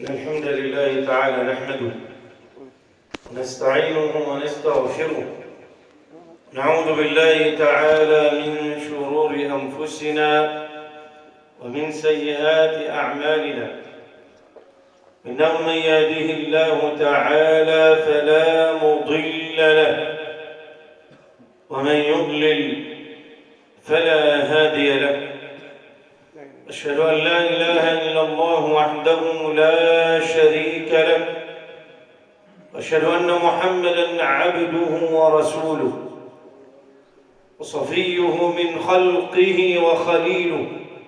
إن الحمد لله تعالى نحمده ونستعينه ونستغفره نعوذ بالله تعالى من شرور أنفسنا ومن سيئات أعمالنا إنه من يهده الله تعالى فلا مضل له ومن يضلل فلا هادي له أشهد أن لا إله إلا الله وحده لا شريك له وأشهد أن محمدا عبده ورسوله وصفيه من خلقه وخليله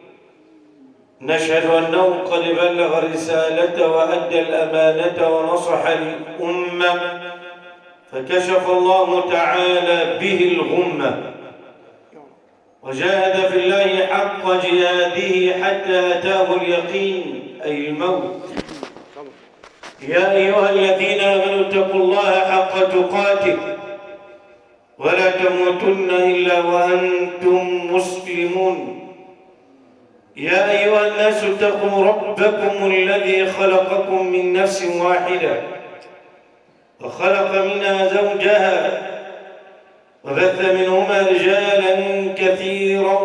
نشهد أنه قد بلغ الرسالة وأدى الأمانة ونصح الأمة فكشف الله تعالى به الغمة وجاهد في الله حق جهاده حتى أتاه اليقين أي الموت يا أيها الذين آمنوا اتقوا الله حق تقاته ولا تموتن إلا وأنتم مسلمون يا أيها الناس اتقوا ربكم الذي خلقكم من نفس واحدة وخلق منها زوجها وبث منهما رجالا كثيرا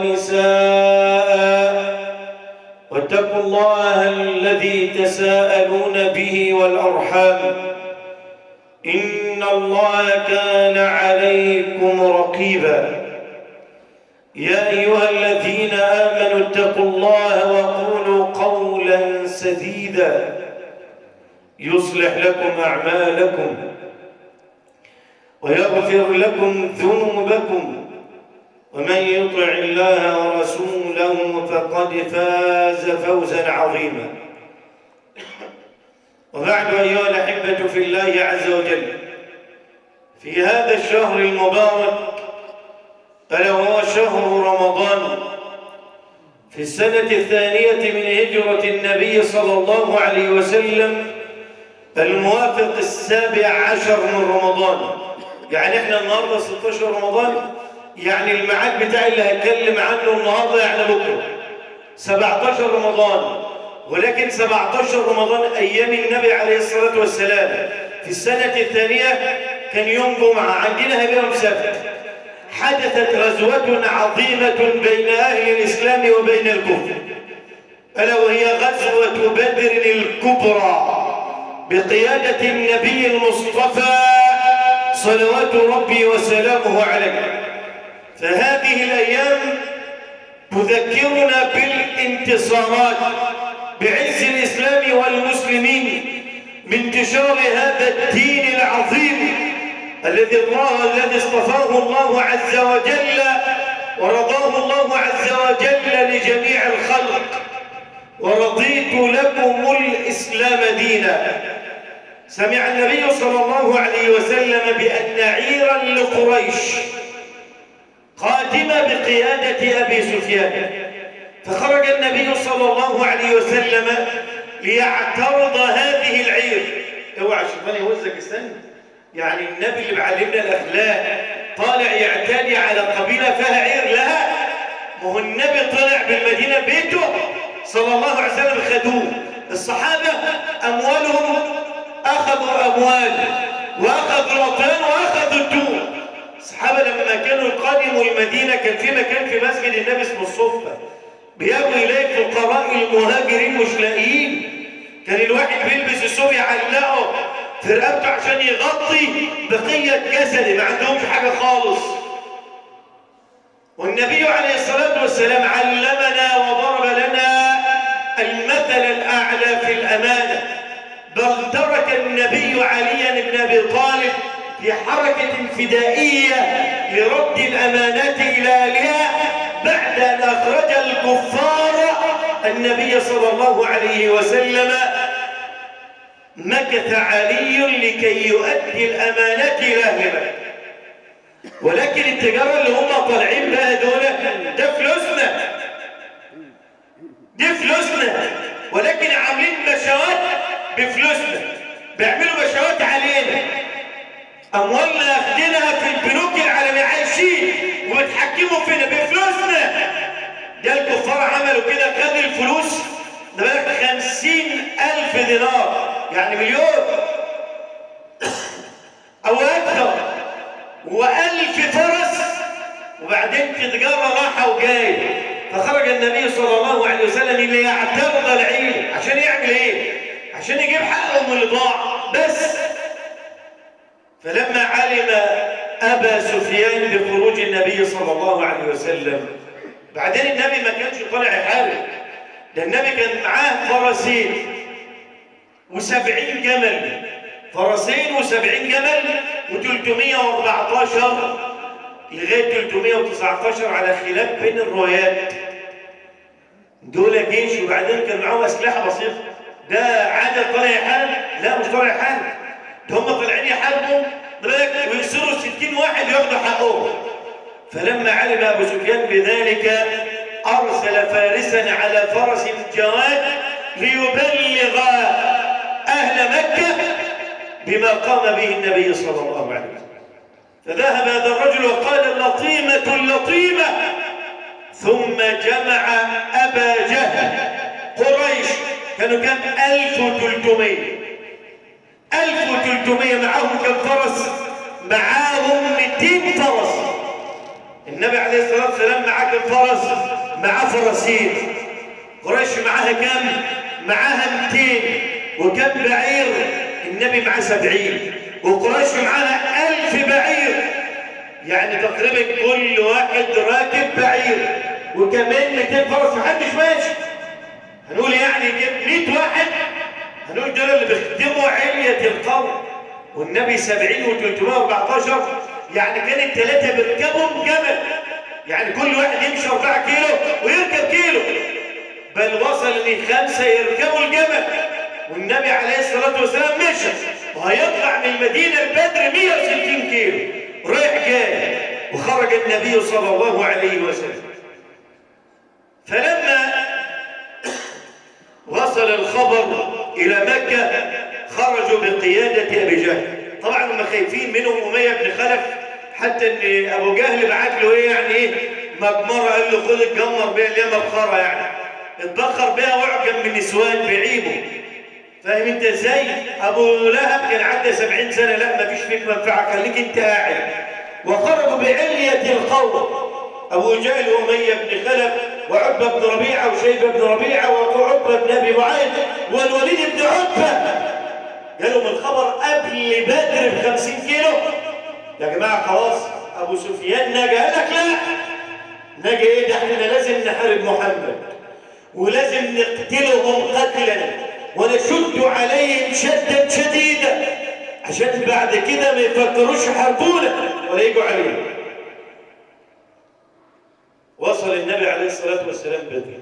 ونساء واتقوا الله الذي تساءلون به والأرحام إن الله كان عليكم رقيبا يا أيها الذين آمنوا اتقوا الله وقولوا قولا سديدا يصلح لكم أعمالكم ويغفر لكم ذنوبكم ومن يطع الله ورسوله فقد فاز فوزا عظيما وبعد أيها الأحبة في الله عز وجل في هذا الشهر المبارك ألا وهو شهر رمضان في السنة الثانية من هجرة النبي صلى الله عليه وسلم الموافق السابع عشر من رمضان يعني احنا النهاردة 16 رمضان يعني الميعاد بتاعي اللي هتكلم عنه النهاردة يعني بكرة 17 رمضان ولكن 17 رمضان أيام النبي عليه الصلاة والسلام في السنة الثانية كان يوم جمعة عندنا هيبقى سبت حدثت غزوة عظيمة بين أهل الإسلام وبين الكفر ألا وهي غزوة بدر الكبرى بقيادة النبي المصطفى صلوات ربي وسلامه عليه فهذه الأيام تذكرنا بالانتصارات بعز الإسلام والمسلمين من انتشار هذا الدين العظيم الذي الله الذي اصطفاه الله عز وجل ورضاه الله عز وجل لجميع الخلق ورضيت لكم الإسلام دينا سمع النبي صلى الله عليه وسلم بأن عيرا لقريش قادمة بقيادة أبي سفيان فخرج النبي صلى الله عليه وسلم ليعترض هذه العير اوعى شوفاني يوزك استنى يعني النبي اللي بعلمنا الأخلاق طالع يعتدي على قبيلة فيها عير لها ما هو النبي طلع بالمدينة بيته صلى الله عليه وسلم خدوه الصحابة أموالهم أخذوا أموال وأخذوا الأطيان وأخذوا الدون الصحابة لما كانوا يقدموا المدينة كان في مكان في مسجد النبي اسمه الصفة بيأوي إليه فقراء المهاجرين مش لاقيين كان الواحد بيلبس الثوب يعلقه في رقبته عشان يغطي بقية جسده ما عندهمش حاجة خالص والنبي عليه الصلاة والسلام علمنا وضرب لنا المثل الأعلى في الأمانة بل ترك النبي عليا بن أبي طالب في حركة فدائية لرد الأمانات إلى أهلها بعد أن أخرج الكفار النبي صلى الله عليه وسلم مكث علي لكي يؤدي الأمانات إلى أهلها ولكن التجارة اللي هم طالعين بها دول ده فلوسنا دي فلوسنا ولكن عاملين بشوات بفلوسنا بيعملوا بشوات علينا أموالنا أخدينها في البنوك العالمية عايشين وبتحكموا فينا بفلوسنا ده الكفار عملوا كده خدوا الفلوس ده بالك خمسين ألف ألف دينار يعني مليون أو أكثر وألف فرس وبعدين تتجرى راحة وجاي فخرج النبي صلى الله عليه وسلم ليعترض العير عشان يعمل ايه؟ عشان يجيب حقه من اللي ضاع بس فلما علم أبا سفيان بخروج النبي صلى الله عليه وسلم بعدين النبي ما كانش طالع يحارب ده النبي كان معاه فرسين وسبعين جمل فرسين وسبعين جمل وتلتمية واربعتاشر لغاية تلتمية وتسعتاشر على خلاف بين الروايات دول جيش وبعدين كان معاهم أسلحة بسيطة ده عادة طالع يحارب لا مش طالع يحارب ده هم طالعين يحاربوا بالك ويصيروا 60 واحد ياخدوا حقهم فلما علم ابو سفيان بذلك ارسل فارسا على فرس جواد ليبلغ اهل مكه بما قام به النبي صلى الله عليه وسلم فذهب هذا الرجل وقال اللطيمه اللطيمه ثم جمع ابا جهل قريش كانوا كم 1300 1300 معاهم كم فرس معاهم 200 فرس النبي عليه الصلاة والسلام معاه كم فرس معاه فرسين قريش معاها كم معاها 200 وكم بعير النبي معاه 70 وقريش معاها 1000 بعير يعني تقريبا كل واحد راكب بعير وكمان 200 فرس محدش ماشي هنقول يعني 100 واحد هنقول دول اللي بيخدموا علية القوم والنبي 70 و314 يعني كان الثلاثة بيركبوا جمل يعني كل واحد يمشي 4 كيلو ويركب كيلو بل وصل ان خمسة يركبوا الجمل والنبي عليه الصلاة والسلام مشى وهيطلع من المدينة البدر 160 كيلو رايح جاي وخرج النبي صلى الله عليه وسلم فلما وصل الخبر إلى مكة خرجوا بقيادة أبي جهل طبعا هم خايفين منهم أمية بن خلف حتى ان أبو جهل بعت له إيه يعني إيه مجمرة قال له خد اتجمر بيها اللي هي مبخرة يعني اتبخر بيها واعجب من نسوان بعيبه فاهم انت ازاي؟ ابو لهب كان عدى سبعين سنة لا مفيش فيك منفعة خليك انت قاعد وخرجوا بعلية القوم ابو جهل وامية بن خلف وعتبة بن ربيعة وشيبة بن ربيعة وعتبة بن أبي معاذ والوليد بن عتبة جالهم الخبر قبل بدر بخمسين كيلو يا جماعة خلاص أبو سفيان نجا قال لك لا نجا إيه ده احنا لازم نحارب محمد ولازم نقتلهم قتلا ونشد عليهم شدا شديدا عشان بعد كده ما يفكروش يحاربونا ولا يجوا علينا وصل النبي عليه الصلاة والسلام بدر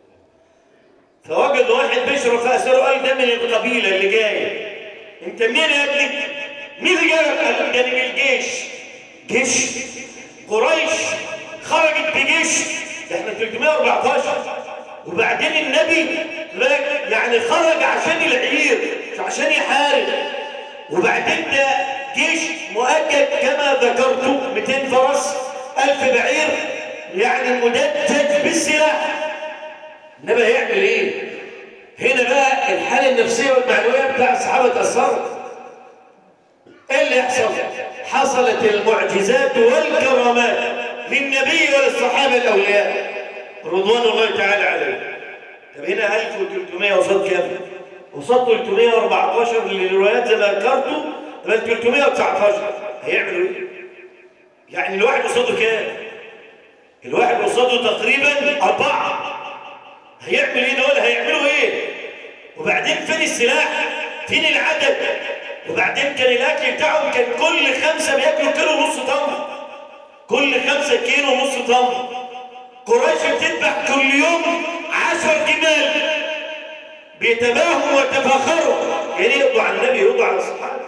فوجد واحد بيشرب في أسره قال ده من القبيلة اللي جاية انت منين يا ابني؟ مين اللي جايب؟ قال ده من الجيش جيش قريش خرجت بجيش ده احنا 314 وبعدين النبي يعني خرج عشان العير مش عشان يحارب وبعدين ده جيش مؤكد كما ذكرت 200 فرس 1000 بعير يعني مدجج بالسلاح النبي هيعمل ايه هنا بقى الحاله النفسيه والمعنويه بتاع الصحابه اتاثرت ايه اللي يحصل حصلت المعجزات والكرامات للنبي وللصحابه الاولياء رضوان الله تعالى عليهم طب هنا 1300 قصاد كام قصاد 314 للروايات زي ما ذكرته طب 319 هيعملوا ايه يعني الواحد قصاده كام الواحد قصاده تقريبا أربعة هيعمل ايه دول هيعملوا ايه وبعدين فين السلاح فين العدد وبعدين كان الاكل بتاعهم كان كل خمسة بياكلوا كيلو ونص تمر كل خمسة كيلو ونص تمر قريش بتذبح كل يوم عشر جمال بيتباهوا ويتفاخروا يعني يقضوا على النبي يقضوا على الصحابة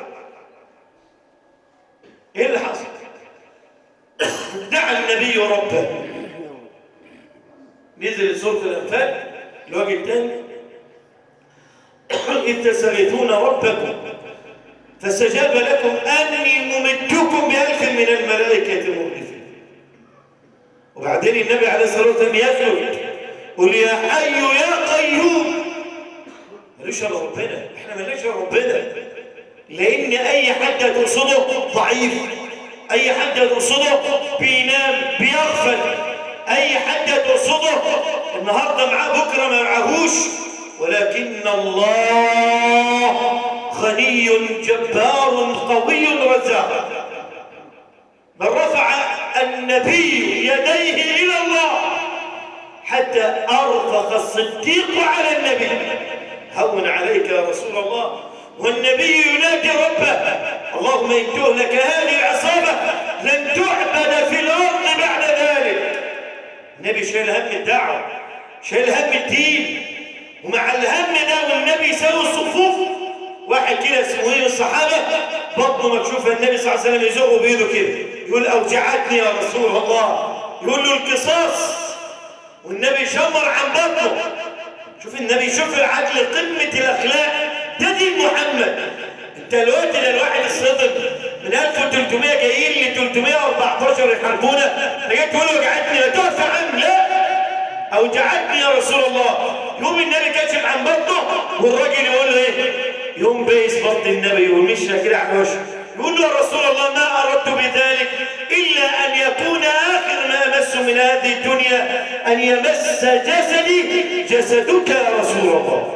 ايه اللي حصل دعا النبي ربه نزل سورة الأنفال الوجه الثاني إذ تستغيثون ربكم فاستجاب لكم أني ممدكم بألف من الملائكة مردفين وبعدين النبي عليه الصلاة والسلام يسجد قل يا حي يا قيوم ملوش الا ربنا احنا ملناش الا ربنا لان اي حد هتقصده ضعيف اي حد هتقصده بينام بيغفل اي حد هتقصده النهارده معاه بكره ما معاهوش ولكن الله غني جبار قوي رزاق بل رفع النبي يديه الى الله حتى ارفق الصديق على النبي هون عليك يا رسول الله والنبي ينادي ربه اللهم ان تهلك هذه العصابه لن تعبد في الارض بعد ذلك النبي شايل هم الدعوه شايل هم الدين ومع الهم ده والنبي يساوي الصفوف واحد كده اسمه ايه الصحابه بطنه مكشوفه النبي صلى الله عليه وسلم يزقه بايده كده يقول اوجعتني يا رسول الله يقول له القصاص والنبي شمر عن بطنه شوف النبي شوف العدل قمه الاخلاق ده دين محمد انت دلوقتي ده الواحد الصدق من 1300 جايين ل 314 يحاربونا انت جاي تقول وجعتني لا تقف يا عم لا اوجعتني يا رسول الله يوم النبي كاشف عن بطنه والراجل يقول له ايه يوم بيس بطن النبي ومشى كده على وشه يقول له يا رسول الله ما اردت بذلك الا ان يكون اخر ما امس من هذه الدنيا ان يمس جسدي جسدك يا رسول الله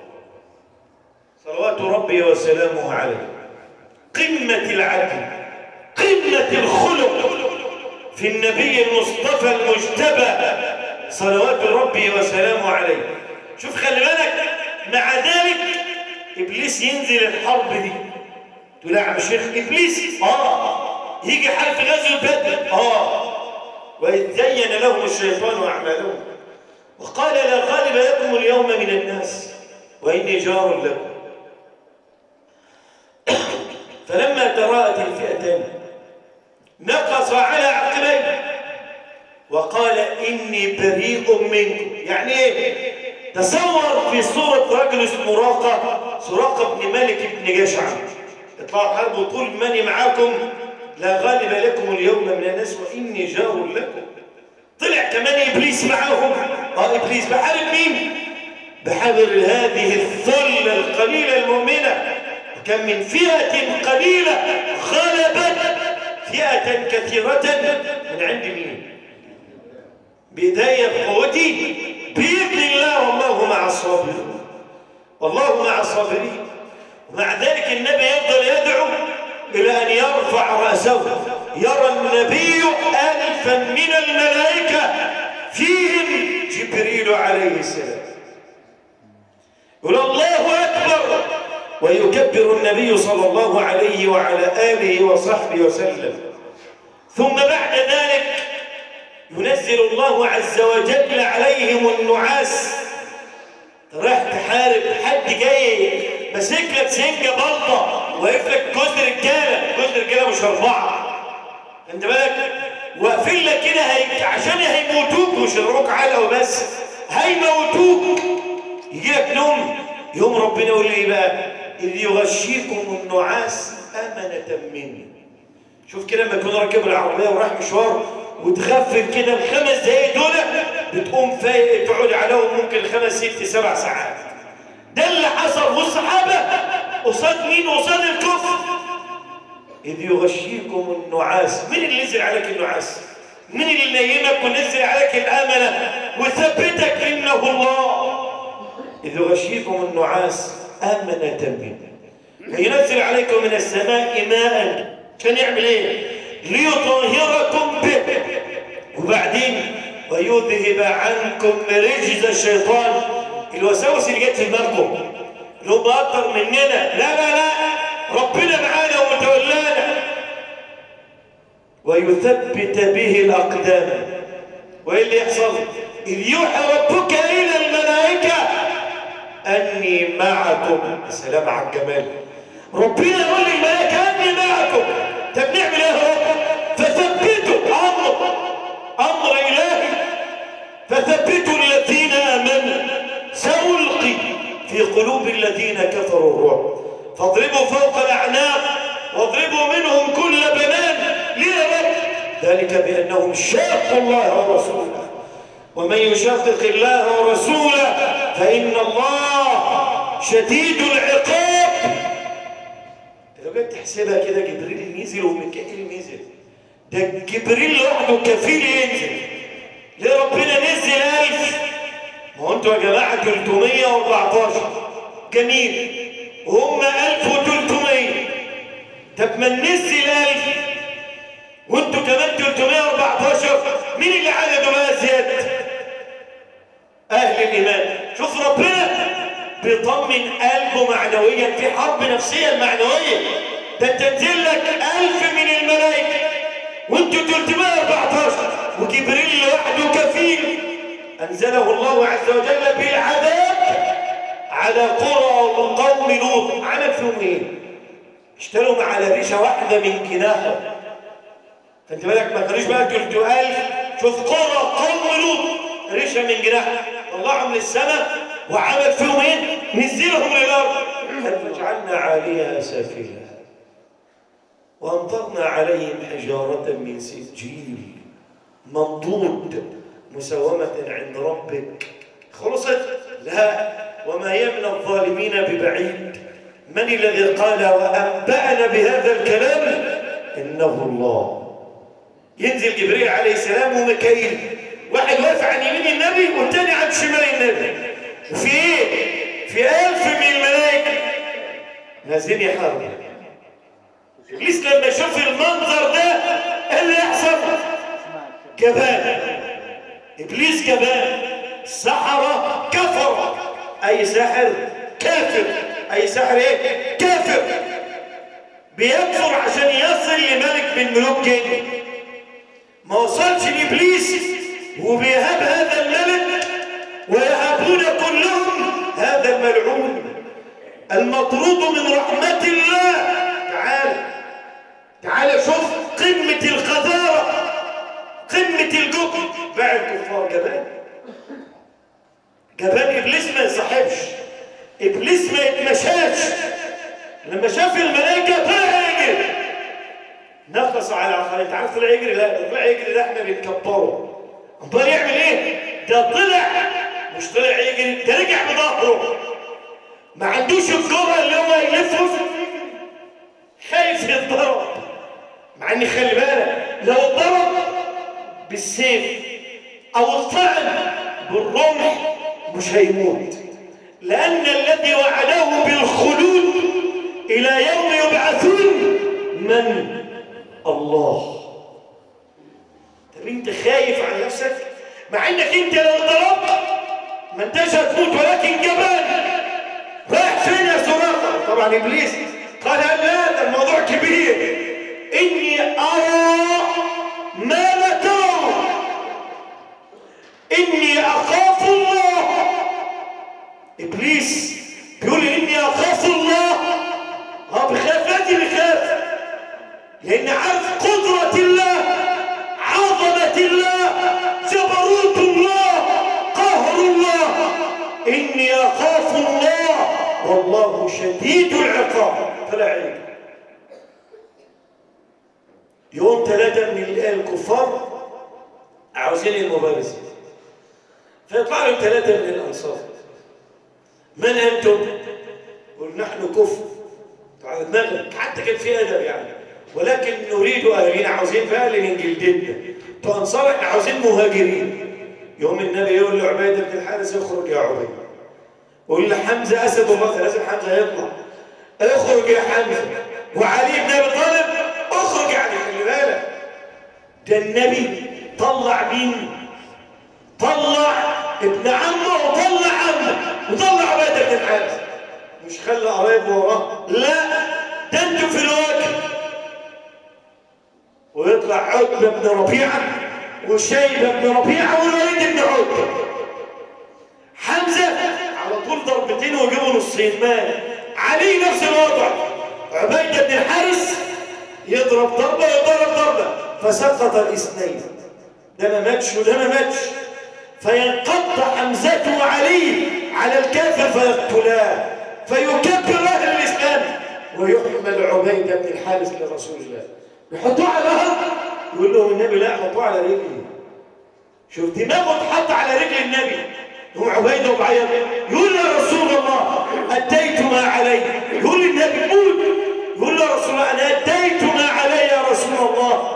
صلوات ربي وسلامه عليه قمه العدل قمه الخلق في النبي المصطفى المجتبى صلوات ربي وسلامه عليه شوف خلي بالك مع ذلك ابليس ينزل الحرب دي تقول يا عم الشيخ ابليس اه يجي حرب في غزوه بدر اه واذ زين لهم الشيطان اعمالهم وقال لا غالب لكم اليوم من الناس واني جار لكم فلما تراءت الفئتان نقص على عقبيه وقال إني بريء منكم يعني إيه تصور في صورة رجل اسمه راقة سراقة بن مالك بن جشعم اطلعوا حرب طول ماني معاكم لا غالب لكم اليوم من الناس وإني جار لكم طلع كمان إبليس معاهم اه إبليس بحارب مين بحارب هذه الثلة القليلة المؤمنة كم من فئة قليلة غلبت فئة كثيرة من عند مين بداية قوتي بإذن الله والله مع الصابرين والله مع الصابرين ومع ذلك النبي يفضل يدعو إلى أن يرفع رأسه يرى النبي ألفا من الملائكة فيهم جبريل عليه السلام يقول الله أكبر ويكبر النبي صلى الله عليه وعلى آله وصحبه وسلم ثم بعد ذلك ينزل الله عز وجل عليهم النعاس رايح تحارب حد جاي ماسك لك سنجه بلطه واقف لك جوز رجاله جوز رجاله مش اربعه انت بالك واقفين لك كده هي... عشان هيموتوك مش يضربوك علقه وبس هيموتوك يجي لك نوم يوم ربنا يقول لي بقى اذ يغشيكم النعاس امنه مني شوف كده لما تكون راكب العربيه ورايح مشوار وتغفل كده الخمس دقايق دول بتقوم فايق تقعد عليهم ممكن خمس ست سبع ساعات ده اللي حصل والصحابه قصاد مين قصاد الكفر اذ يغشيكم النعاس مين اللي نزل عليك النعاس مين اللي نيمك ونزل عليك الامنه وثبتك انه الله اذ يغشيكم النعاس امنه منه وينزل عليكم من السماء ماء كان يعمل ايه ليطهركم به وبعدين ويذهب عنكم رجز الشيطان الوساوس اللي جت في دماغكم اللي هم اكتر مننا لا لا لا ربنا معانا ومتولانا ويثبت به الاقدام وايه اللي يحصل اذ يوحى ربك الى الملائكه اني معكم سلام على الجمال ربنا يقول للملائكه اني معكم طب نعمل ايه يا رب فثبتوا امر امر الهي فثبتوا الذين امنوا سألقي في قلوب الذين كفروا الرعب فاضربوا فوق الاعناق واضربوا منهم كل بنان ليه يا رب ذلك بانهم شاقوا الله ورسوله ومن يشاقق الله ورسوله فان الله شديد العقاب لو جيت تحسبها كده جبريل نزل وميكائيل نزل ده جبريل لوحده كفيل ينزل ليه ربنا نزل ألف ما هو انتوا يا جماعة 314 جميل وهم 1300 طب ما ننزل 1000 وانتوا كمان 314 مين اللي عدده بقى زيادة أهل الإيمان شوف ربنا بيطمن قلبه معنويا في حرب نفسية معنوية ده تنزل لك ألف من الملائكة وانتوا 314 وجبريل لوحده كفيل أنزله الله عز وجل بالعذاب على قرى وقوم لوط عمل فيهم ايه؟ اشتروا على ريشة واحدة من جناحهم فانت بالك ما كانوش بقى 3000 شوف قرى قوم لوط ريشة من جناحهم طلعهم للسماء وعمل فيهم ايه؟ نزلهم للارض فجعلنا عاليها سافلها وامطرنا عليهم حجارة من سجيل منضود مسومة عند ربك خلصت لا وما هي من الظالمين ببعيد من الذي قال وأنبأنا بهذا الكلام إنه الله ينزل جبريل عليه السلام وميكائيل واحد واقف عن يمين النبي والتاني عن شمال النبي وفي ايه في ألف من الملائكة نازلين يحاربوا إبليس لما يشوف المنظر ده ايه اللي يحصل جبان إبليس جبان سحرة كفر أي ساحر كافر أي ساحر إيه كافر بيكفر عشان يصل لملك من ملوك جن ما وصلش لإبليس وبيهاب هذا الملك ويهابون كلهم هذا الملعون المطرود من رحمة الله تعال تعال شوف قمة القذارة قمة الجبن باع الكفار جبان جبان إبليس ما يصاحبش إبليس ما يتمشاش لما شاف الملائكة طلع يجري نقص على عقل انت عارف طلع يجري لا ده طلع يجري ده احنا بنكبره امال يعمل ايه ده طلع مش طلع يجري ده رجع بظهره ما عندوش الجرأة اللي هو يلفه خايف يتضرب مع ان خلي بالك لو اتضرب بالسيف او الطعن بالرمح مش هيموت لان الذي وعده بالخلود الى يوم يبعثون من الله طب انت خايف على نفسك مع انك انت لو ضربت ما انتش هتموت ولكن جبان رايح فين يا سراقه طبعا ابليس قال لا ده الموضوع كبير اني ارى ما لا ترون اني اخاف الله ابليس بيقول اني اخاف الله اه بخاف لازم يخاف لان عارف قدرة الله عظمة الله جبروت الله قهر الله اني اخاف الله والله شديد العقاب طلع عيد يوم ثلاثة من الكفار عاوزين المبارزة فيطلع لهم ثلاثة من الأنصار من أنتم؟ قل نحن كفر على دماغك حتى كان في أدب يعني ولكن نريد أهلين عاوزين فعلا من جلدنا فأنصار احنا عاوزين مهاجرين يوم النبي يقول لعبيدة بن الحارث اخرج يا عبيد قول لحمزة أسد الله لازم حمزة يطلع اخرج يا حمزة وعلي بن أبي طالب اخرج يعني خلي بالك ده النبي طلع مين طلع ابن عمه وطلع عمه وطلع عبيدة بن الحارث مش خلى قرايبه وراه لا ده انتوا في الوجه ويطلع عتبة بن ربيعة وشيبة بن ربيعة والوليد بن عتبة حمزة على طول ضربتين ويجيبوا نصين مال علي نفس الوضع عبيدة بن الحارث يضرب ضربة ويضرب ضربة فسقط الاثنين ده ما ماتش وده ما ماتش فينقض حمزة وعلي على الكافر فيقتلاه فيكبر أهل الإسلام ويحمل عبيدة بن الحارث لرسول الله يحطوه على الأرض يقول لهم النبي لا حطوه على رجلي شوف دماغه اتحط على رجل النبي يقوم عبيده وبعيط يقول يا رسول الله اديت ما علي يقول النبي موت يقول له رسول الله انا اديت ما علي يا رسول الله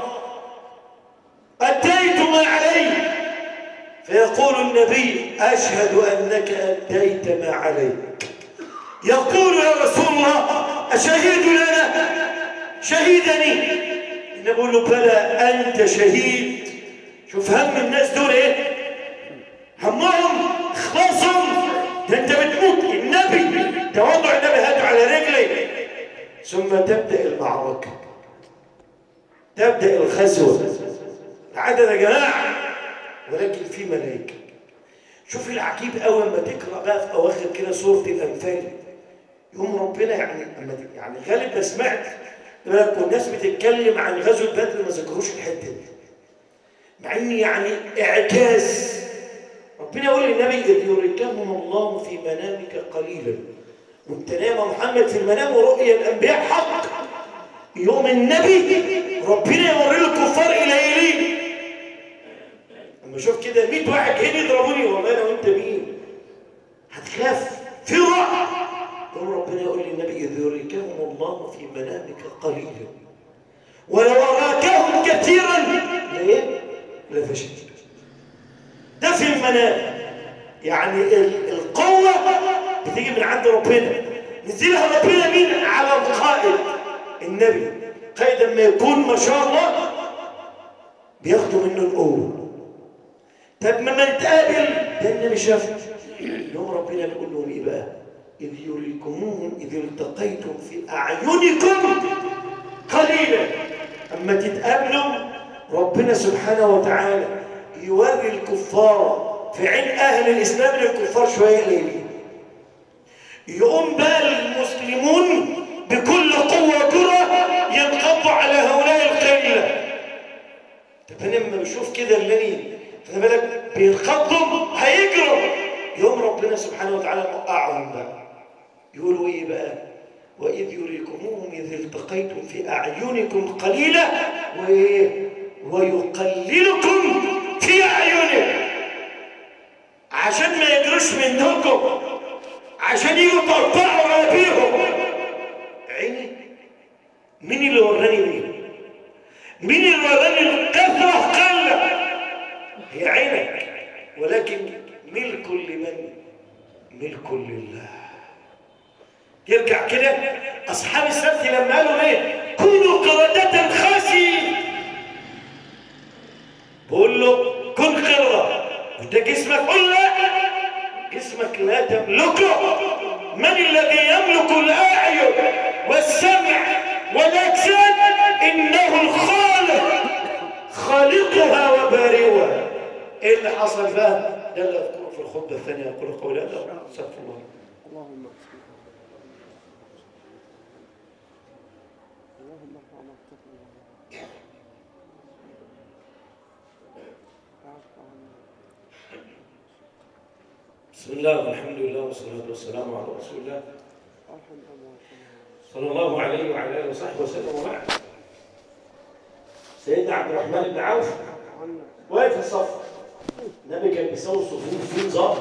اديت ما علي فيقول النبي اشهد انك اديت ما عليك يقول يا رسول الله اشهيد لنا شهيدني النبي يقول له بلى انت شهيد شوف هم الناس دول ايه همهم اخلاصهم ده انت بتموت النبي تواضع النبي هاته على رجلي ثم تبدا المعركه تبدا الغزوه العدد يا جماعه ولكن في ملائكه شوف العجيب قوي لما تقرا بقى في اواخر كده سوره الانفال يوم ربنا يعني اما يعني غالب ما سمعت بالك والناس بتتكلم عن غزوه بدر ما ذكروش الحته دي مع ان يعني اعجاز ربنا يقول للنبي اذ يريكهم الله في منامك قليلا وانت نايم يا محمد في المنام ورؤيا الانبياء حق يوم النبي ربنا يوري الكفار قليلين اما اشوف كده 100 واحد جايين يضربوني والله انا وانت مين هتخاف في رعب يقول ربنا يقول للنبي اذ يريكهم الله في منامك قليلا ولو اراكهم كثيرا ليه لفشلت ده في المنام يعني ال- القوة بتيجي من عند ربنا نزلها ربنا مين على القائد النبي قائد لما يكون ما شاء الله بياخدوا منه القوة طب ما نتقابل ده النبي شاف يوم ربنا بيقول لهم ايه بقى إذ يريكموهم إذ التقيتم في أعينكم قليلا أما تتقابلوا ربنا سبحانه وتعالى يوري الكفار في عين أهل الإسلام للكفار شوية قليلين يقوم بقى المسلمون بكل قوة جرة ينقضوا على هؤلاء القلة طب أنا لما بشوف كده اللي خلي بالك بينقضوا هيجروا يوم ربنا سبحانه وتعالى موقعهم بقى يقولوا ايه بقى واذ يريكموهم اذ التقيتم في اعينكم قليلا وايه ويقللكم في اعينهم عشان ما يجروش منكم عشان يجوا تقطعوا رقابيهم عيني مين اللي وراني مين مين اللي وراني الكثره قله هي عينك ولكن ملك لمن ملك لله يرجع كده اصحاب السبت لما قالوا ايه كونوا قردة خاسئين بقول له كن قردة وانت جسمك قول لا جسمك لا تملكه من الذي يملك الاعين والسمع والاجساد انه الخالق خالقها وبارئها ايه اللي حصل بقى ده اللي اذكره في الخطبه الثانيه اقول قولي هذا استغفر الله اللهم اغفر اللهم ارفع مقتك اعف عنا بسم الله والحمد لله والصلاه والسلام على رسول الله ارحم امواتنا صلى الله عليه وعلى اله وصحبه وسلم وبعد سيدنا عبد الرحمن بن عوف عنا واقف في الصف النبي كان بيسوي الصفوف في نظام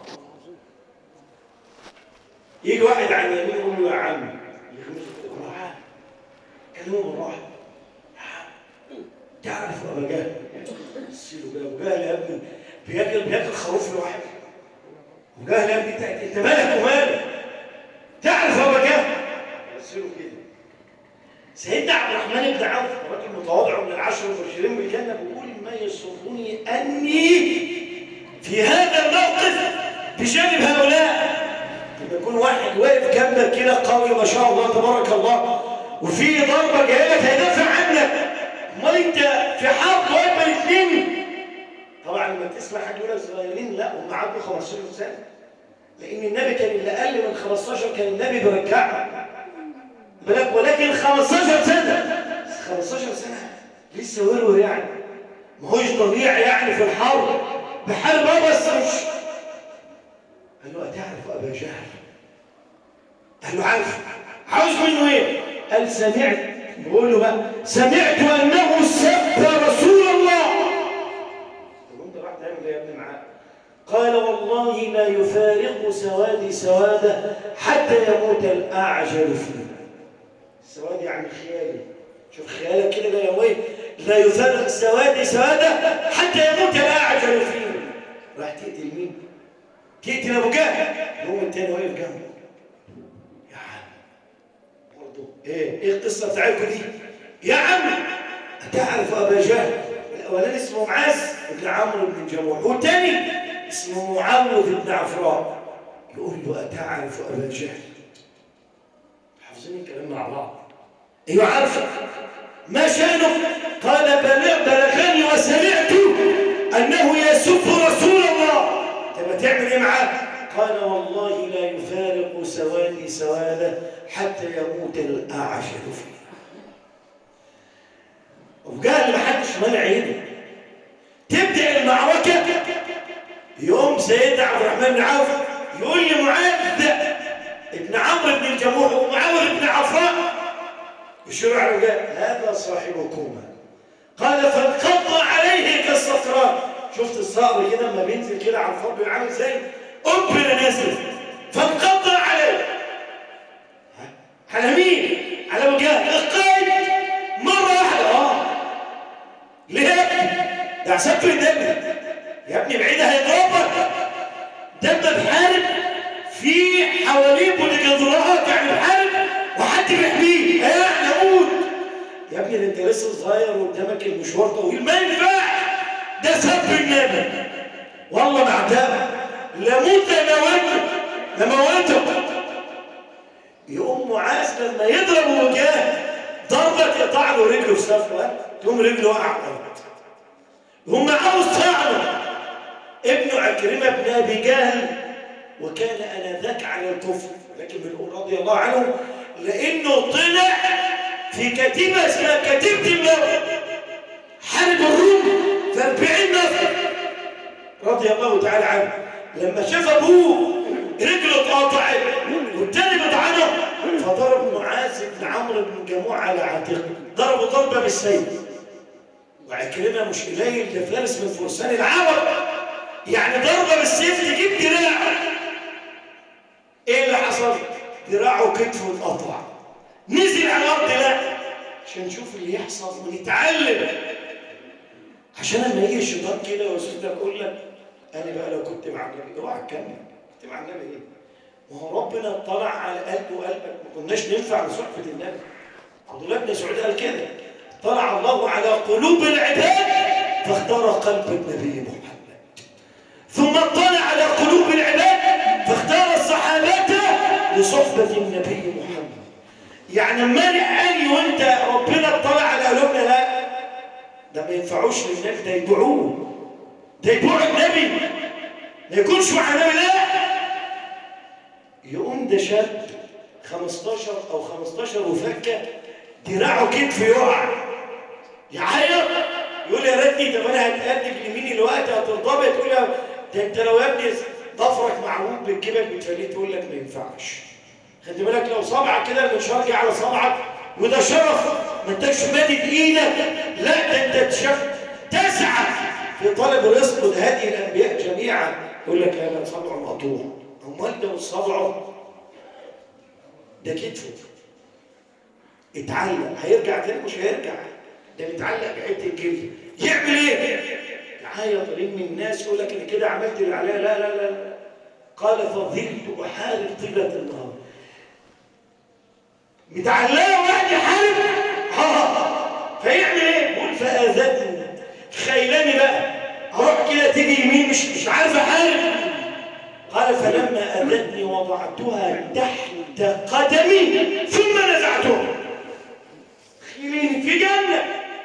يجي واحد عن يمين يقول له يا عم يغمسه كده بالراحه كلمه بالراحه يا عم تعرف ابا جهل سيله جهل ابو جهل يا ابني بياكل بياكل خروف لوحده وجهل يا ابني انت انت مالك ومالك تعرف ابا جهل سيله كده سيدنا عبد الرحمن بن عوف راجل متواضع من العشر المبشرين بالجنه بيقول ما يسرني اني في هذا الموقف بجانب هؤلاء لما يكون واحد واقف جنبك كده قوي ما شاء الله تبارك الله وفي ضربه جايه لك هيدافع عنك امال انت في حرب واقف بين اثنين طبعا لما تسمع حد يقول لك صغيرين لا هم عدوا 15 سنه لان النبي كان اللي اقل من 15 كان النبي بيرجعهم بالك ولكن 15 سنة 15 سنة لسه ورور يعني ما هوش ضليع يعني في الحرب بحارب اه بس مش قال له أتعرف أبا جهل قال له عارف عاوز منه ايه قال سمعت بيقول له بقى سمعت أنه سب رسول الله طب انت راح تعمل ايه يا ابني معاه قال والله لا يفارق سوادي سواده حتى يموت الأعجل فيه السواد يعني خيالي شوف خيالك كده لا يوي لا يفارق سوادي سواده حتى يموت الأعجل فيه راح تقتل مين؟ تقتل أبو جهل يوم التاني واقف جنبه يا عم برضه ايه ايه القصه بتاعتكم دي يا عم أتعرف أبا جهل الأولاني اسمه معاذ بن عمرو بن جموح والتاني اسمه معوذ بن عفراء يقول له أتعرف أبا جهل حافظين الكلام مع بعض أيوة عارفه ما شأنه قال بلغ بلغني وسمعت أنه يسب رسول الله طب تعمل إيه معاه قال والله لا يفارق سوادي سواده حتى يموت الأعجل فيه أبو جهل ما حدش منع يده تبدأ المعركة يوم سيدنا عبد الرحمن بن عوف يقول لي معاذ ابن عمرو بن الجموح ومعاوية بن عفراء يشير على وجهه هذا صاحبكما قال فانقض عليه كالصخران شفت الصقر كده لما بينزل كده على الفرد عامل ازاي قبل نازل فانقض عليه على مين على ابو جهل القائد مره واحده اه ليه ده عشان في النبي يا ابني بعيد هيضربك دب بحارب في حواليه بودجازرات يعني بحارب وحد بيحميه ايه نموت يا ابني ده انت لسه صغير وقدامك المشوار طويل ما ينفعش ده سب النبي والله بعدها لموت لموته لموته يقوم معاذ لما يضرب وجاه ضربة يقطع له رجله في صفوة تقوم رجله وقع على الارض هم عاوز طعنه ابن عكرمة بن أبي جهل وكان آنذاك على الكفر لكن بنقول رضي الله عنه لأنه طلع في كتيبة اسمها كتيبة الموت حارب الروم في 40 نفر رضي الله تعالى عنه لما شاف أبوه رجله اتقطعت والتاني بطعنه فضرب معاذ بن عمرو بن جموع على عاتقه ضربه ضربة بالسيف وعكرمة مش قليل ده فارس من فرسان العرب يعني ضربة بالسيف تجيب دراعه ايه اللي حصل دراعه كتفه اتقطع نزل على الارض لا عشان نشوف اللي يحصل ونتعلم عشان لما يجي الشيطان كده ويسود يقول لك انا بقى لو كنت مع النبي اوعى تكمل كنت مع النبي ايه وهو ربنا اطلع على قلبه وقلبك ما كناش ننفع لصحبه النبي عبد الله بن مسعود قال كده طلع الله على قلوب العباد فاختار قلب النبي محمد ثم اطلع على قلوب العباد فاختار صحابته لصحبة النبي محمد يعني اما قالي وانت ربنا اطلع على قلوبنا لا ده ما ينفعوش للنبي ده يدعوه ده يدعو النبي ما يكونش مع النبي لا يقوم ده شاب 15 او 15 وفكه دراعه كتف يقع يعيط يقول يا ريتني طب انا هتقدم لمين الوقت هترضى تقول يا ده انت لو يا ابني ضفرك معروف بالكبد بتفليه تقول لك ما ينفعش خد بالك لو صبعك كده المنشار جه على صبعك وده شرف ما انتش مادد ايدك لا ده انت تشف تسعى في طلب الرزق وده هدي الانبياء جميعا يقول لك انا صبعه مقطوع امال ده صبعه ده كتفه اتعلق هيرجع تاني مش هيرجع ده متعلق بحته الجلد يعمل ايه يعيط من الناس يقول لك انا كده عملت اللي عليا لا لا لا لا قال فظلت احارب طيله النهار متعلقه واحد يحارب اه فيعمل ايه يقول فاذتني خيلاني بقى اروح كده تيجي يمين مش مش عارف احارب قال فلما اذتني وضعتها تحت قدمي ثم نزعتها خيلين في جنة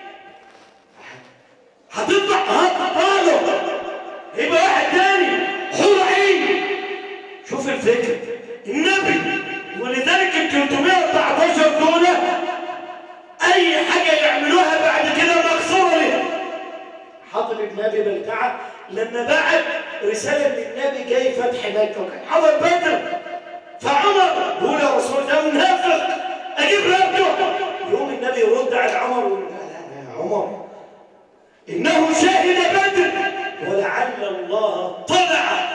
هتطلع هتطلع يبقى واحد تاني حور عين شوف الفكر النبي ولذلك ال 314 دول اي حاجه يعملوها بعد كده مغفوره لهم حاطب ابن ابي بلتعه لما بعت رساله من النبي جاي فتح مكه وكان حضر بدر فعمر بيقول يا رسول الله منافق اجيب ربه يقوم النبي يرد على عمر ويقول لا لا لا يا عمر انه شهد بدر ولعل الله طلع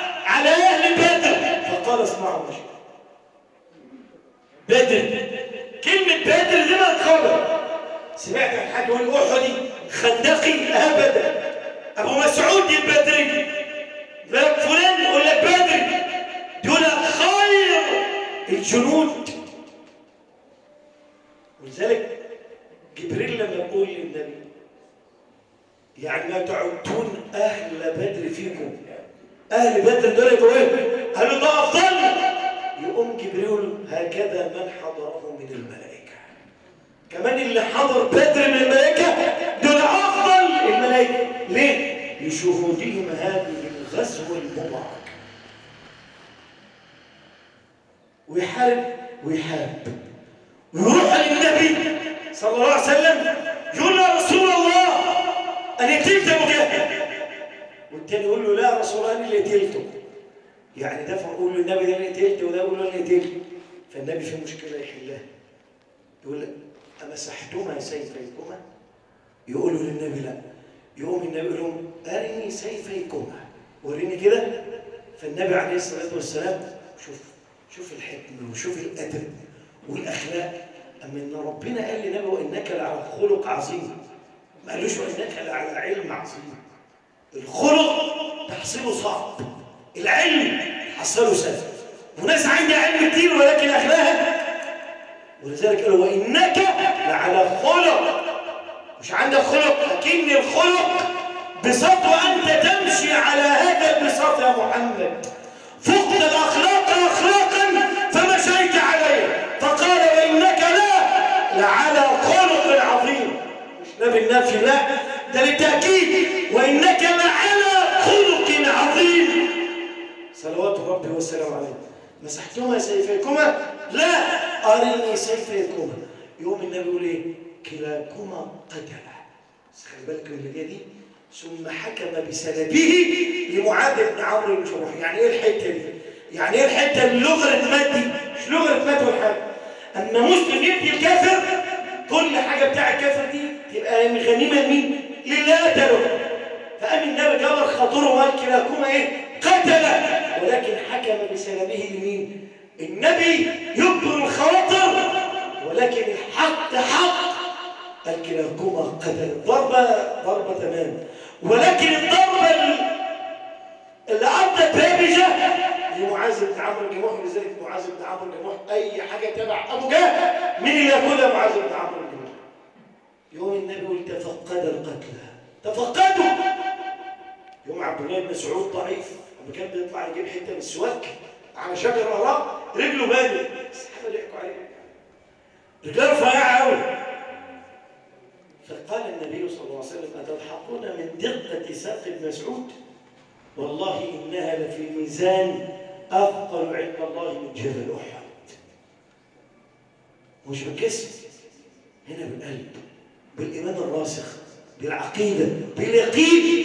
بدر كلمة بدر دي ما خبر سمعت عن حد يقول أحدي خندقي أبدا أبو مسعود البدري لك فلان يقول لك بدري دول خير الجنود ولذلك جبريل لما يقول للنبي يعني ما تعدون أهل بدر فيكم أهل بدر دول يبقوا إيه؟ قالوا ده أفضل يقوم جبريل هكذا من حضره من الملائكة كمان اللي حضر بدر من الملائكة دول أفضل الملائكة ليه؟ لشهودهم هذه الغزوة المباركة ويحارب ويحارب ويروح للنبي صلى الله عليه وسلم يقول له يا رسول الله أنا قتلت أبو جهل والتاني يقول له لا يا رسول الله أنا اللي قتلته يعني ده فنقول له النبي ده اللي قتلته وده يقول له أنا اللي قتلته فالنبي في مشكلة يحلها يقول أمسحتما سيفيكما يقولوا للنبي لا يقوم النبي يقول لهم أرني سيفيكما وريني كده فالنبي عليه الصلاة والسلام شوف شوف الحكمة وشوف الأدب والأخلاق أما إن ربنا قال لنبي وإنك لعلى خلق عظيم ما قالوش وإنك لعلى علم عظيم الخلق تحصيله صعب العلم تحصله سهل وناس عندها علم كتير ولكن أخلاقها ولذلك قالوا وإنك لعلى خلق مش عندك خلق لكن الخلق بساط وأنت تمشي على هذا البساط يا محمد فقد الأخلاق أخلاقا فمشيت عليه فقال وإنك لا لعلى خلق عظيم مش لا بالنفي لا ده للتأكيد وإنك لعلى خلق عظيم صلوات ربي والسلام عليه مسحتما سيفيكما لا أرني سيفيكما يوم النبي يقول إيه كلاكما قتل بس خلي بالك من اللي جايه دي ثم حكم بسلبه لمعاذ بن عمرو بن جموح يعني ايه الحته دي يعني ايه الحته اللي لغه مات دي مش لغه مات ولا حاجه اما مسلم يدي الكافر كل حاجه بتاع الكافر دي تبقى غنيمه لمين لله قتله فقام النبي جبر خاطره وقال كلاكما ايه قتل ولكن حكم بسلبه لمين النبي يجبر الخواطر ولكن الحق حق قال كلاكما قتل ضربه ضربه تمام ولكن الضربه اللي عدت بابجه لمعاذ بن عمرو الجموح لذلك معاذ بن عمرو الجموح اي حاجه تبع ابو جهل مين اللي ياخدها معاذ بن عمرو الجموح يوم النبي يقول تفقد القتلى تفقدوا يوم عبد الله بن مسعود ضعيف لما كان بيطلع يجيب حته من السواك على شجره وراه رجله بانت الصحابه ضحكوا عليه رجاله رفيعه قوي فقال النبي صلى الله عليه وسلم أتضحكون من دقة ساق ابن مسعود والله إنها لفي الميزان أثقل عند الله من جبل أحد مش بالجسم هنا بالقلب بالإيمان الراسخ بالعقيدة باليقين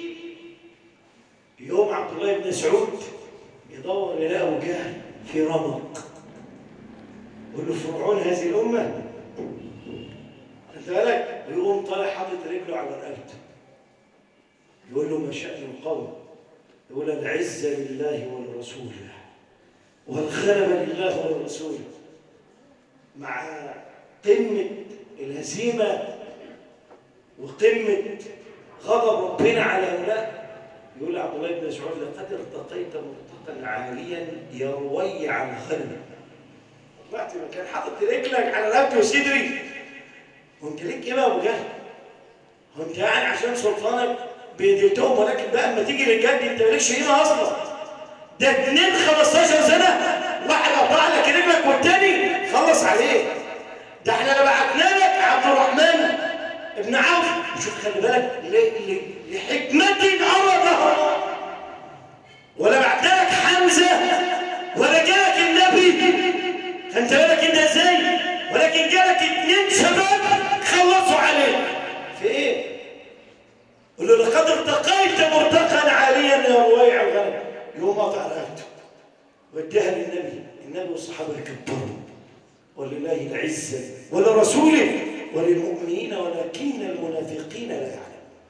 يوم عبد الله بن مسعود يدور يلاقي أبو جهل في رمق يقول له فرعون هذه الأمة انت بالك ويقوم طالع حاطط رجله على رقبته يقول له ما شأن القوم يقول العزة لله ولرسوله والغلبة لله ولرسوله مع قمة الهزيمة وقمة غضب ربنا على هؤلاء يقول عبد الله بن مسعود لقد ارتقيت مرتقا عاليا يرويع الغنم طلعت مكان حاطط رجلك على رقبتي وصدري وانت ليك ايه بقى يا ابو جهل؟ هو انت يعني عشان سلطانك بيديتهم ولكن بقى اما تيجي للجد انت مالكش قيمه اصلا ده اتنين 15 سنه واحد قطع لك رجلك والتاني خلص عليك ده احنا لو بعتنا لك عبد الرحمن ابن عوف شوف خلي بالك ل- ل- لحكمة أرده ولا بعتنا لك حمزة ولا جالك النبي فانت بالك انت ازاي ولكن جالك اتنين شباب خلصوا عليك في ايه قل له لقد ارتقيت مرتقا عاليا يا رويع الغنم يقوم قطع رقبته واداها للنبي النبي والصحابه يكبروا ولله العزه ولرسوله وللمؤمنين ولكن المنافقين لا يعلمون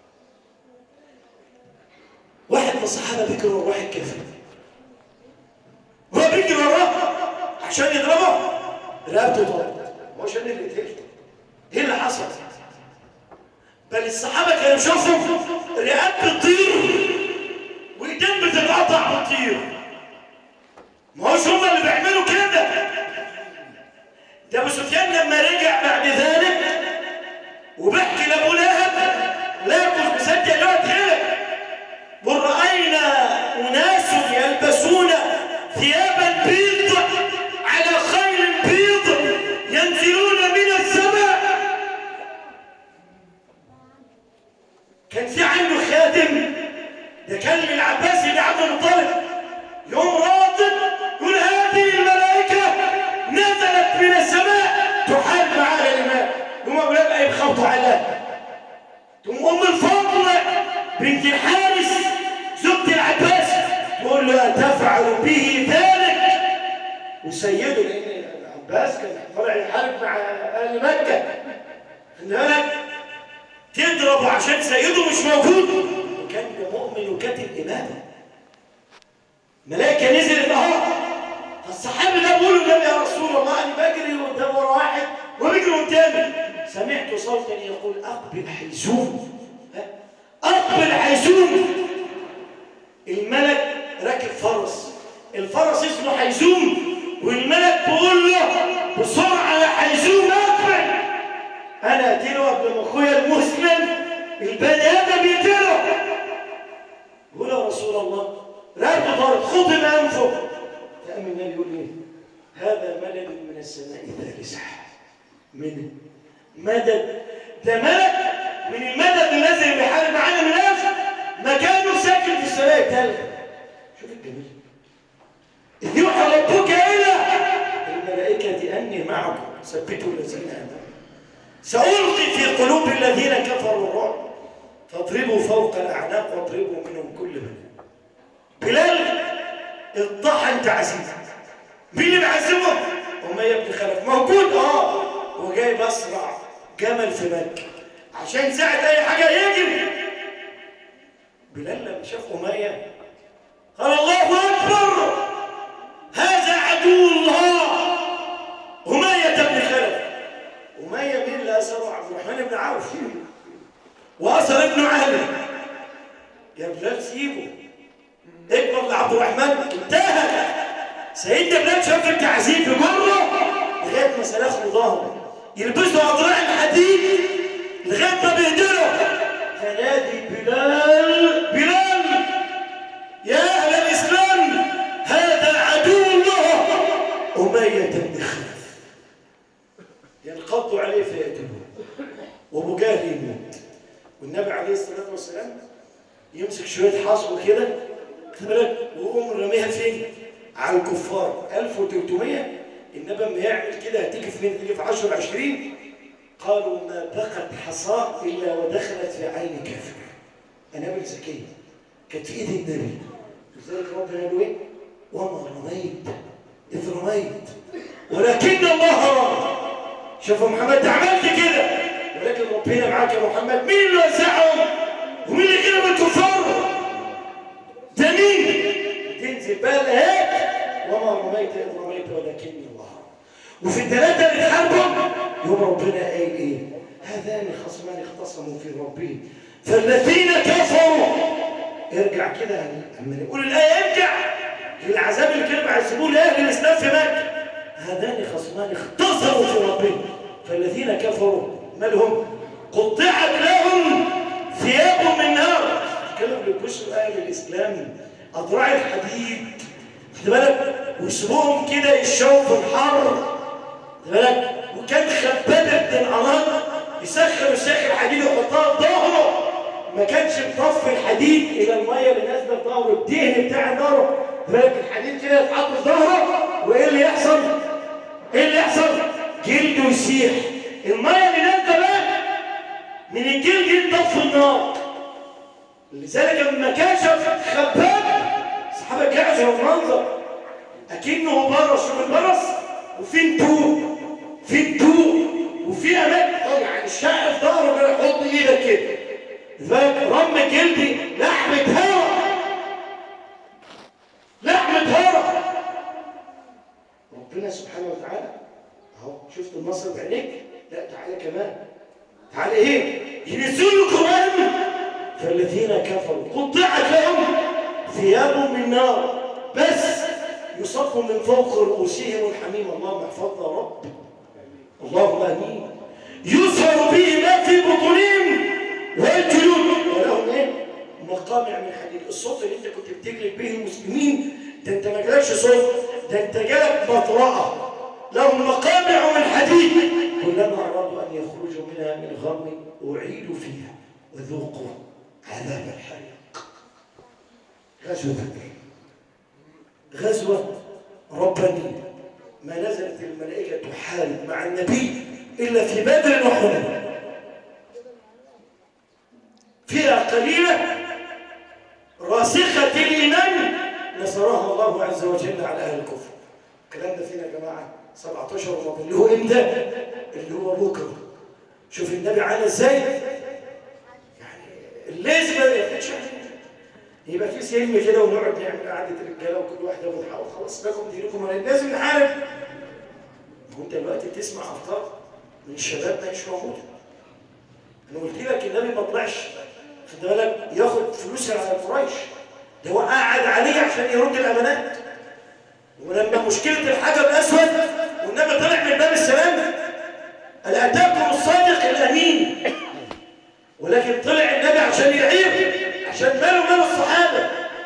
واحد من الصحابه بيجري ورا واحد كافر هو بيجري وراه عشان يضربه رقبته طارت مش انا اللي قتلت ايه اللي حصل بل الصحابه كانوا يشوفوا رقاب بتطير وايدين بتتقطع بتطير ما هوش هم اللي بيعملوا كده ده ابو سفيان لما رجع بعد ذلك وبحكي لابو لهب لا مش مصدق اللي هو اتخلق ورأينا أناس يلبسون ثيابا بيض على خيل بيض ينزلون من السماء كان في عنده خادم ده كان للعباس بن عبد المطلب يوم راضد يقول هذه الملائكة نزلت من السماء تحارب معاها الإمام يوم أولاد بقى يخبطوا عليها تقوم ام الفضل بنت الحارس زوجة العباس تقول له تفعل به ذلك وسيده لان العباس كان طالع يحارب مع اهل مكه خلي بالك تضربه عشان سيده مش موجود وكان ده مؤمن وكاتب امامه ملائكه نزلت اهو فالصحابي ده بيقول له يا رسول الله انا بجري قدام ورا واحد وبيجري قدامي سمعت صوتا يقول اقبل حيزوم ها؟ اقبل حيزوم الملك راكب فرس الفرس اسمه حيزوم والملك بيقول له بسرعه يا حيزوم اقبل انا اتيله قبل ما اخويا المسلم البني ادم يقتله يقول يا رسول الله رقبته طارت خطب انفه فقام النبي يقول ايه هذا ملك من السماء ثالثه من مدد ده ملك من المدد الذي بيحارب معانا من ناس مكانه ساكن في السماء الثالثه شوف الجميل إذ يوحى ربك إلى الملائكة أني معكم ثبتوا الذين آمنوا سألقي في قلوب الذين كفروا الرعب فاضربوا فوق الأعناق واضربوا منهم كل بني بلال الطحن تعذيب مين اللي بيعذبه؟ أمية بن خلف موجود اه هو جاي بسرع جمل في مكة عشان ساعة أي حاجة يجري بلال لما شاف أمية قال الله أكبر هذا عدو الله أمية بن خلف أمية مين اللي أسره عبد الرحمن بن عوف وأسر ابن علي يا بلال سيبه اكبر لعبد الرحمن انتهى سيدنا بلال شاف التعذيب في جره لغايه ما سلخوا ظهره يلبسوا اضلاع الحديد لغايه ما بيهدروا فنادي بلال بلال يا اهل الاسلام هذا عدو الله اميه بن خلف ينقضوا عليه فيقتلوه وابو جهل يموت والنبي عليه الصلاه والسلام يمسك شويه حصوه كده خد بالك ويقوم راميها فين؟ على الكفار 1300 النبي لما يعمل كده هتيجي في مين؟ تيجي في 10 20 قالوا ما بقت حصاة الا ودخلت في عين كافر انابل زكيه كانت في ايد النبي لذلك ربنا قال ايه؟ وما رميت اذ رميت ولكن الله رمى شوفوا محمد عملت كده ولكن ربنا معاك يا محمد مين اللي وزعهم؟ ومين اللي كده بالكفار؟ ده مين؟ تنزل بقى الآيات وما رميت إذ رميت ولكن الله وفي الثلاثة اللي اتحاربوا يوم ربنا قال إيه؟ هذان خصمان اختصموا في ربهم فالذين كفروا ارجع كده اما نقول الآية ارجع للعذاب اللي كانوا بيعذبوه لأهل الإسلام في مكة هذان خصمان اختصموا في ربهم فالذين كفروا مالهم قطعت لهم ثياب من نار كانوا بيلبسوا اهل الاسلام اضراع الحديد خد بالك ويسيبوهم كده يشوا في الحر خد بالك وكان خباب بن الاراد يسخر الشيخ الحديد ويحطها في ظهره ما كانش مطفي الحديد الى الميه اللي نازله في ظهره الدهن بتاع ظهره خد بالك الحديد كده يتحط في ظهره وايه اللي يحصل؟ ايه اللي يحصل؟ جلده يسيح الميه اللي نازله بقى من الجلد يطفي النار لذلك لما كشف خباب الصحابه كشفوا المنظر اكنه برص شوف البرص وفي انتوب في انتوب وفي اماكن يعني الشق في ظهره كده حط ايدك كده لذلك رم جلدي لحمه هوا لحمه هوا ربنا سبحانه وتعالى اهو شفت النصر بعينيك لا تعالى كمان تعالى ايه ينزلوا القران فالذين كفروا قطعت لهم ثياب من نار بس يصب من فوق رؤوسهم الحميم اللهم احفظنا يا رب اللهم امين يصهر به ما في بطونهم والجلود ولهم ايه مقامع من حديد الصوت اللي انت كنت بتجلب به المسلمين ده انت ما جالكش صوت ده انت جالك مطرقه لهم مقامع من حديد كلما ارادوا ان يخرجوا منها من غم اعيدوا فيها وذوقوا عذاب الحريق غزوه بدر غزوه ربانيه ما نزلت الملائكه تحارب مع النبي الا في بدر وحنين فئه قليله راسخه الايمان نصرها الله عز وجل على اهل الكفر الكلام ده فينا يا جماعه 17 رمضان اللي هو امتى اللي هو بكره شوف النبي عانى ازاي يعني اللازم ما ياخدش يبقى في سلم كده ونقعد نعمل قعده رجاله وكل واحد ياخد حقه خلاص لكم دينكم ولا لازم نحارب وانت دلوقتي تسمع افكار من شبابنا مش موجوده انا قلت لك النبي ما طلعش خد بالك ياخد فلوس على قريش ده هو قاعد عليه عشان يرد الامانات ولما مشكله الحجر الاسود والنبي طلع من باب السلام قال اتاكم الصادق الامين ولكن طلع النبي عشان يعيب عشان ماله مال الصحابه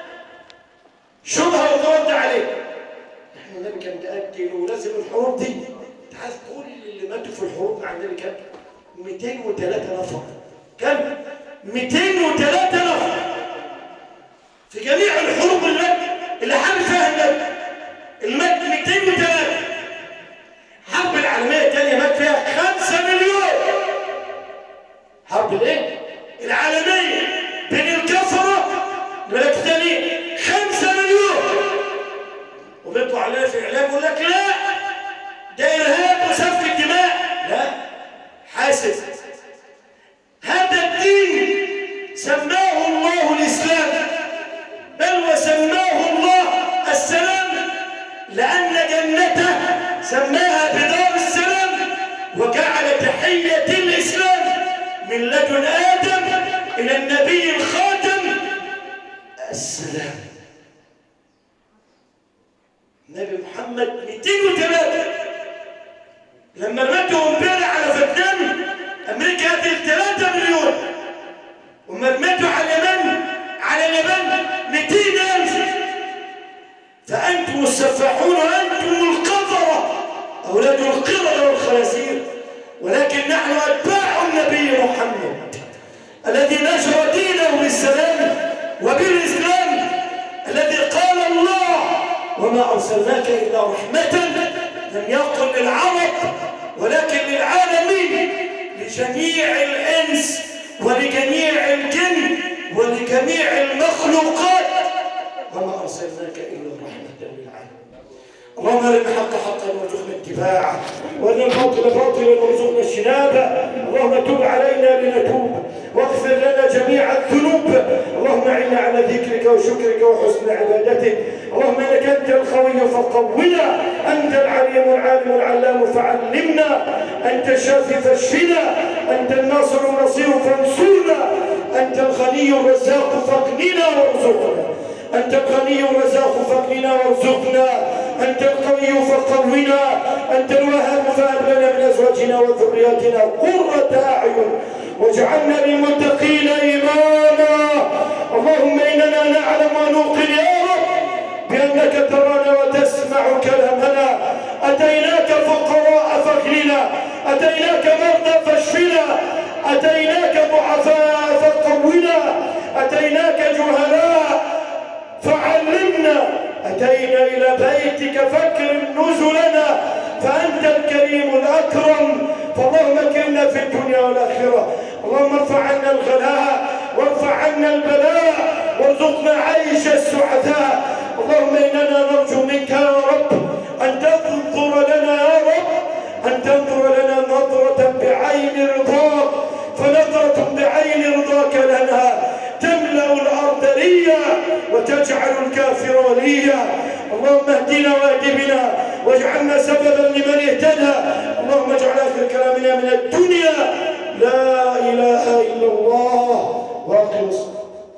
شبهه وترد عليه احنا النبي كان متاكد ولازم الحروب دي انت عارف كل اللي ماتوا في الحروب مع النبي كام 203 نفر كم 203 نفر في جميع الحروب اللي اللي حارب فيها النبي المات 203 حرب العالميه الثانيه مات فيها 5 مليون حرب الايه العالميه بين الكفره والثانيين 5 مليون وبيطلع علينا في الاعلام يقول لك لا ده ارهاب وسفك دماء لا حاسب هذا الدين سماه الله الاسلام بل وسماه الله السلام لأن جنته سماها بدار السلام وجعل تحية الإسلام من لدن آدم إلى النبي الخاتم السلام نبي محمد 203 لما ماتوا امبارح على فيتنام أمريكا قتلت 3 مليون وما ماتوا على اليمن على اليمن 200 ألف فأنتم السفاحون أنتم القذرة أولاد القردة والخنازير ولكن نحن أتباع النبي محمد الذي نشر دينه بالسلام وبالإسلام الذي قال الله وما أرسلناك إلا رحمة لم يقل للعرب ولكن للعالمين لجميع الإنس ولجميع الجن ولجميع المخلوقات وما أرسلناك إلا رحمة للعالمين اللهم ارنا الحق حقا وارزقنا اتباعه وارنا الباطل باطلا وارزقنا اجتنابه اللهم تب علينا لنتوب واغفر لنا جميع الذنوب اللهم اعنا على ذكرك وشكرك وحسن عبادتك اللهم انك انت القوي فقونا انت العليم العالم العلام فعلمنا انت الشافي فاشفنا انت الناصر النصير فانصرنا انت الغني الرزاق فاغننا وارزقنا أنت الغني الرزاق فاغننا وارزقنا أنت القوي فقونا أنت الوهاب فهب لنا من أزواجنا وذرياتنا قرة أعين واجعلنا للمتقين إماما اللهم إننا نعلم ونوقن يا رب بأنك ترانا وتسمع كلامنا أتيناك فقراء فاغننا أتيناك مرضى فاشفنا أتيناك ضعفاء فقونا أتيناك جهلاء فعلمنا أتينا إلى بيتك فاكرم نزلنا فأنت الكريم الأكرم فاللهم اكرمنا في الدنيا والآخرة اللهم ارفع عنا الغلاء وارفع عنا البلاء وارزقنا عيش السعداء اللهم إننا نرجو منك يا رب أن تنظر لنا يا رب أن تنظر لنا نظرة بعين رضاك فنظرة بعين رضاك لنا تملأ الأرض ريا وتجعل الكافر وليا اللهم اهدنا واهد بنا واجعلنا سببا لمن اهتدى لنا من الدنيا